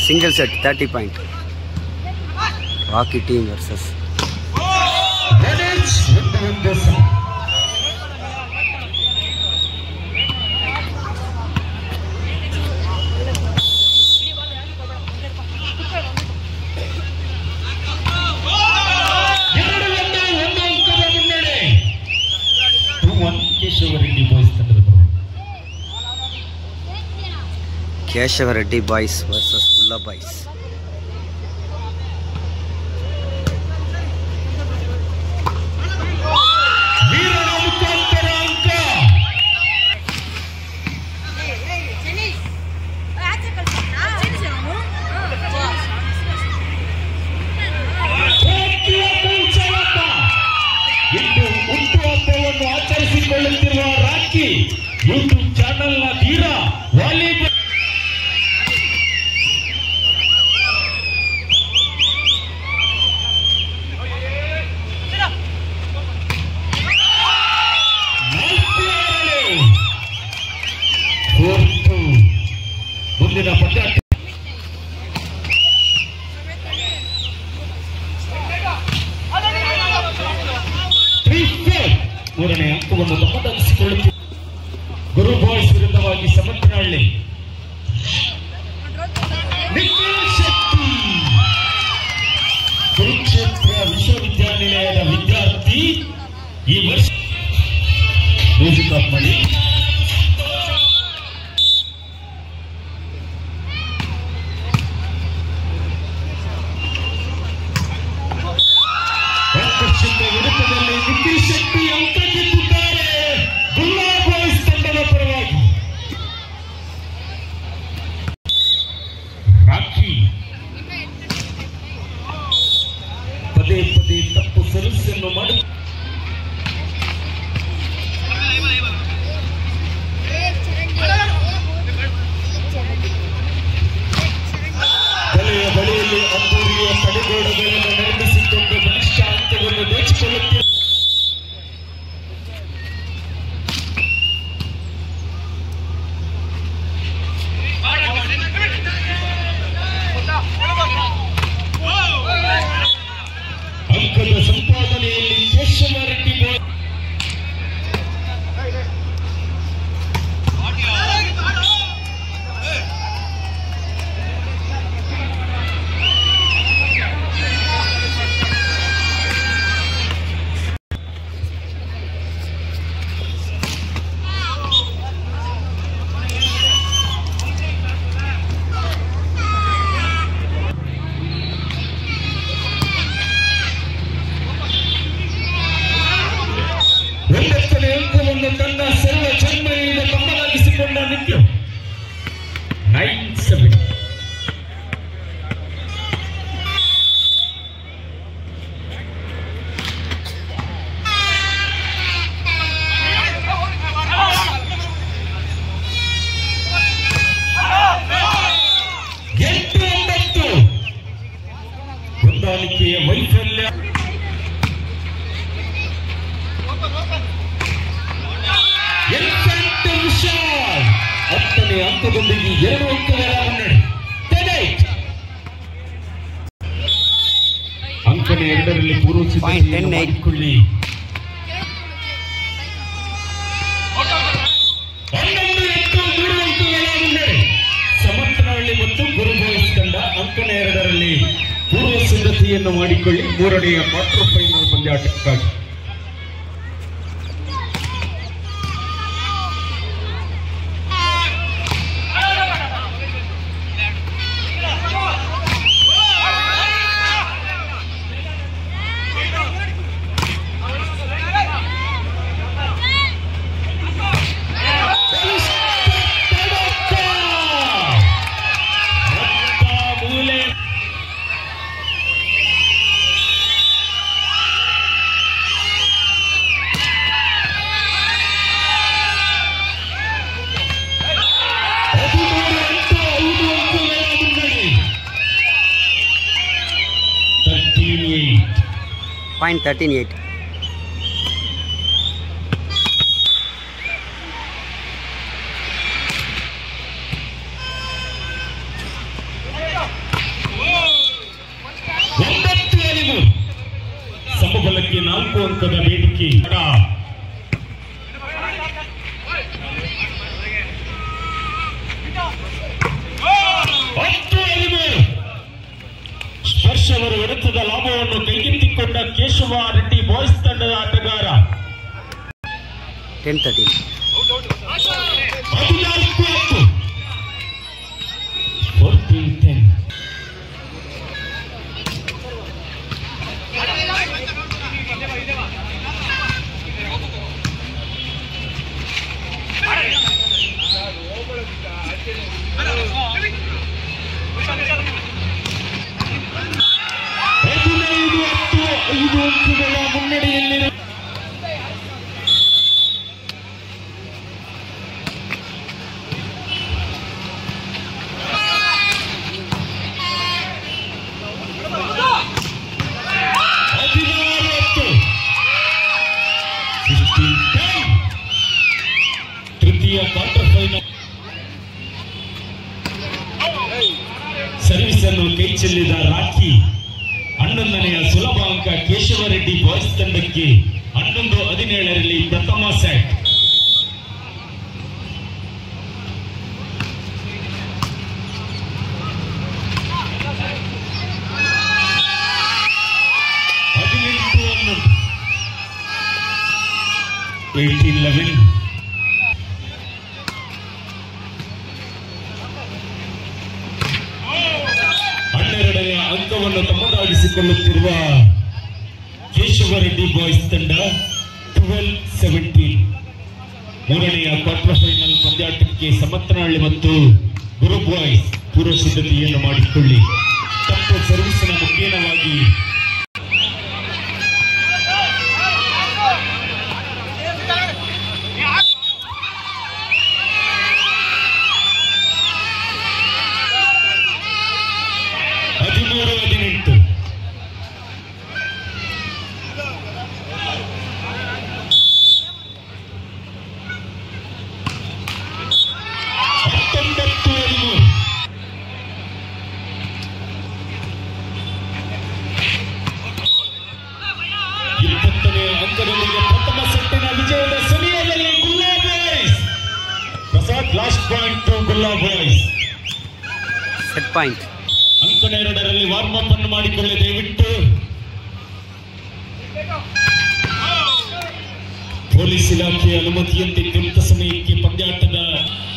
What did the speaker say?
Single set thirty point Rocky team versus Ganesh ಒಂದು ಒಂದು ಸಮ ಎರಡು ಒಂದು ಒಂದು ಅಂಕದ ಮುನ್ನಡೆ two one Keshava Reddy boys ತಂಡದ ಪರವಾಗಿ. Keshava Reddy boys versus Bulla boys ವೀರನ ಮುಖಾಂತರ ಅಂಕ ಟೋಕಿಯೋ ಕುಂಚಲಪ್ಪ ಇಂದು ಹುಟ್ಟುಹಬ್ಬವನ್ನು ಆಚರಿಸಿಕೊಳ್ಳುತ್ತಿರುವ ರಾಕಿ ಯೂಟ್ಯೂಬ್ ಚಾನೆಲ್ನ ಧೀರ ವಾಲಿಬಾಲ್ ನಾಲ್ಕು ಎರಡು. ಫೋರ್ತು. ಮುಂದಿನ ಪಂದ್ಯಾಟ ತ್ರೀ ಫೋರ್. ಮೂರನೇ ಅಂಕವನ್ನು ತಮ್ಮದಾಗಿಸಿಕೊಳ್ಳುತ್ತಿದೆ ಗುರು ಬಾಯ್ಸ್ ವಿರುದ್ಧವಾಗಿ ಸಮರ್ಥನಹಳ್ಳಿ ನಿಖಿಲ್ ಶೆಟ್ಟಿ ಕುರುಕ್ಷೇತ್ರ ವಿಶ್ವವಿದ್ಯಾನಿಲಯದ ವಿದ್ಯಾರ್ಥಿ ಈ ವರ್ಷ ಮ್ಯೂಸಿಕ್ ಆಫ್ ಮಾಡಿ ವೆಂಕಟೇಶ್ವರ ವಿರುದ್ಧದಲ್ಲಿ ನಿಖಿಲ್ ಶೆಟ್ಟಿ ಅಂಕ ಗೆದ್ದಿದ್ದಾರೆ ಗುಲ್ಲಾ ಬಾಯ್ಸ್ ತಂಡದ ಪರವಾಗಿ ರಾಖಿ ಪದೇ ಪದೇ ತಪ್ಪು ಸರ್ವಿಸನ್ನು ಮಾಡಿ ತಲೆಯ ಬಳಿಯಲ್ಲಿ ಅಂಬೂರಿಯ ತಡೆಗೋಡೆಗಳನ್ನು ನಿರ್ಮಿಸಿಕೊಂಡು ಬಲಿಷ್ಠ ಅಂಕವನ್ನು ದೋಚಿಕೊಳ್ಳುತ್ತಿದೆ ಅಂಕದ ಸಂಪಾದನೆಯಲ್ಲಿ ಕೇಶವ ರೆಡ್ಡಿ ಬಾಯ್ ಒಂಬತ್ತನೇ ಅಂಕವನ್ನು ತನ್ನ ಸರ್ವ ಜನ್ಮೆಯಿಂದ ತಮ್ಮದಾಗಿಸಿಕೊಂಡ ನಿತ್ಯ ನೈನ್ ಸೆವೆನ್ ಎಂಟು ಒಂಬತ್ತು ಹೊಂದಾಣಿಕೆಯ ವೈಫಲ್ಯ ಎಲಿಫೆಂಟ್ ವಿಶಾಲ್ ಹತ್ತನೇ ಅಂಕದೊಂದಿಗೆ ಎರಡು ಅಂಕಗಳ ಮುನ್ನಡೆ Ten-eight. ಅಂಕಣೆ ಎರಡರಲ್ಲಿ ಪೂರ್ವ Point ಸಿದ್ಧತೆಯನ್ನು ten eight. ಮಾಡಿಕೊಳ್ಳಿ ಹನ್ನೊಂದು ಎಂಟು ಮೂರು ಅಂಕಗಳ ಮುನ್ನಡೆ ಸಮರ್ಥನಹಳ್ಳಿ ಮತ್ತು ಗುರು ಬಾಯ್ಸ್ ತಂಡ ಅಂಕಣೆ ಎರಡರಲ್ಲಿ ಪೂರ್ವ ಸಿದ್ಧತೆಯನ್ನು ಮಾಡಿಕೊಳ್ಳಿ ಮೂರನೆಯ ಕ್ವಾರ್ಟರ್ ಫೈನಲ್ ಪಂದ್ಯಾಟಕ್ಕಾಗಿ ಮೂಲೆ ಹದಿಮೂರು ಎಂಟು ಐದು ಅಂಕಗಳ ಮುನ್ನಡೆ thirteen eight point thirteen eight ಅಂಕದ ವೇದಿಕೆ ಹತ್ತು ಹದಿಮೂರು ಸ್ಪರ್ಶವರು ಹೊಡೆತದ ಲಾಭವನ್ನು ಕೈಗೆತ್ತಿಕೊಂಡ ಕೇಶವ ರೆಡ್ಡಿ ಬಾಯ್ಸ್ ತಂಡದ ಆಟಗಾರ ಟೆನ್ ತರ್ಟೀನ್ ಹದಿನಾಲ್ಕು ಹತ್ತು ಫೋರ್ಟೀನ್ ಟೆನ್ ಹದಿನೈದು ಹತ್ತು ಐದು ಅಂಕಗಳ ಮುನ್ನಡೆಯಲ್ಲಿರುವ ಹದಿನಾರು ಹತ್ತು ಸಿಕ್ಸ್ಟೀನ್ ಟೆನ್ ತೃತೀಯ ಕ್ವಾರ್ಟರ್ ಫೈನಲ್ ಸರ್ವಿಸ್ ಅನ್ನು ಕೈ ಚೆಲ್ಲಿದ ರಾಖಿ ಹನ್ನೊಂದನೆಯ ಸುಲಭ ಅಂಕ ಕೇಶವರೆಡ್ಡಿ ಬಾಯ್ಸ್ ತಂಡಕ್ಕೆ ಹನ್ನೊಂದು ಹದಿನೇಳರಲ್ಲಿ ಪ್ರಥಮ ಸೆಟ್ ಹದಿನೆಂಟು ಹನ್ನೊಂದು ಏಯ್ಟೀನ್ ಲೆವೆನ್ ಹನ್ನೆರಡನೆಯ ಅಂಕವನ್ನು ತಮ್ಮದಾಗಿಸಿಕೊಳ್ಳುತ್ತಿರುವ ಕೇಶವರೆಡ್ಡಿ ಬಾಯ್ಸ್ ತಂಡ ಟ್ವೆಲ್ ಸೆವೆಂಟೀನ್ ಮೂರನೆಯ ಕ್ವಾರ್ಟರ್ ಫೈನಲ್ ಪಂದ್ಯಾಟಕ್ಕೆ ಸಮತ್ತನಹಳ್ಳಿ ಮತ್ತು ಗುರು ಬಾಯ್ಸ್ ಪೂರ್ವ ಸಿದ್ಧತೆಯನ್ನು ಮಾಡಿಕೊಳ್ಳಿ ತಪ್ಪು ಸರ್ವಿಸಿನ ಮುಖೇನವಾಗಿ ಹದಿಮೂರು ಹದಿನೆಂಟು ಹತ್ತೊಂಬತ್ತು ಹದಿಮೂರು ಇಪ್ಪತ್ತನೇ ಅಂಕದೊಂದಿಗೆ ಪ್ರಥಮ ಸೆಟ್ಟಿನ ವಿಜಯದ ಸಮಯದಲ್ಲಿ Gulla boys Prasad last point to Gulla boys set point ಅಂಕಣ ಎರಡರಲ್ಲಿ ವಾರ್ಮ್ ಅಪ್ ಅನ್ನು ಮಾಡಿಕೊಳ್ಳಿ ದಯವಿಟ್ಟು ಪೊಲೀಸ್ ಇಲಾಖೆಯ ಅನುಮತಿಯಂತೆ ತ್ವರಿತ ಸಮಯಕ್ಕೆ ಪಂದ್ಯಾಟದ